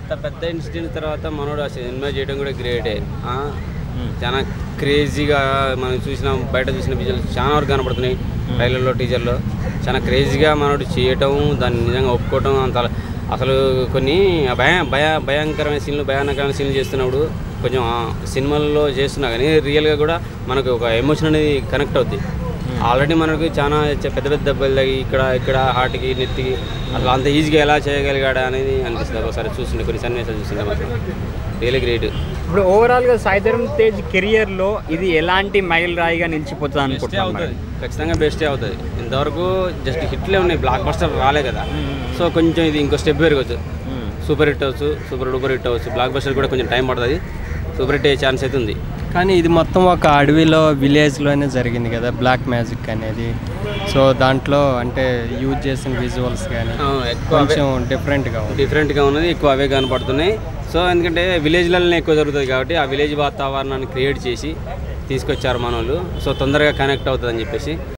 అంత పెద్ద ఇన్సిడెంట్ తర్వాత మనోడు ఆ సినిమా చేయడం కూడా గ్రేటే ఆ, చాలా క్రేజీగా మనం చూసిన బయట చూసిన విజువల్ చాలా వరకు కనపడుతున్నాయి ట్రైలర్లో టీజర్లో చాలా క్రేజీగా మనోడు చేయటం దాన్ని నిజంగా ఒప్పుకోవటం అంత అసలు కొన్ని భయ భయ భయంకరమైన సీన్లు భయానకరమైన సీన్లు చేస్తున్నప్పుడు కొంచెం ఆ సినిమాల్లో చేస్తున్నా కానీ రియల్గా కూడా మనకు ఒక ఎమోషన్ అనేది కనెక్ట్ అవుద్ది ఆల్రెడీ మనకు చాలా చ- పెద్ద పెద్ద దెబ్బలు తగిలి ఇక్కడ ఇక్కడ హార్ట్కి నెత్తికి అసలు అంత ఈజీగా ఎలా చేయగలిగాడా అనేది అనిపిస్తుంది ఒకసారి చూస్తుండే కొన్ని సన్నివేశాలు చూస్తుండే మాత్రం రియలీ గ్రేట్ ఇప్పుడు ఓవరాల్గా సాయిధరం తేజ్ కెరియర్లో ఇది ఎలాంటి మైల్ రాయిగా నిలిచిపోతుంది బెస్టే అనుకుంటున్నాను అవుతుంది ఖచ్చితంగా బెస్టే అవుతుంది ఇంతవరకు జస్ట్ హిట్లే ఉన్నాయి బ్లాక్ బస్టర్ రాలే కదా సో కొంచెం ఇది ఇంకో స్టెప్ పెరగచ్చు సూపర్ హిట్ అవ్వచ్చు సూపర్ డూపర్ హిట్ అవ్వచ్చు బ్లాక్ బస్టర్ కూడా కొంచెం టైం పడుతుంది సూపర్ హిట్ అయ్యే ఛాన్స్ అయితే ఉంది కానీ ఇది మొత్తం ఒక అడవిలో విలేజ్లోనే జరిగింది కదా బ్లాక్ మ్యాజిక్ అనేది సో దాంట్లో అంటే యూజ్ చేసిన విజువల్స్ కానీ ఆ, ఎక్కువ అవే- కొంచెం డిఫరెంట్గా ఉంది డిఫరెంట్గా ఉన్నది ఎక్కువ అవే కనపడుతున్నాయి సో ఎందుకంటే విలేజ్లలోనే ఎక్కువ జరుగుతుంది కాబట్టి ఆ విలేజ్ వాతావరణాన్ని క్రియేట్ చేసి తీసుకొచ్చారు మన వాళ్ళు సో తొందరగా కనెక్ట్ అవుతుంది అని చెప్పేసి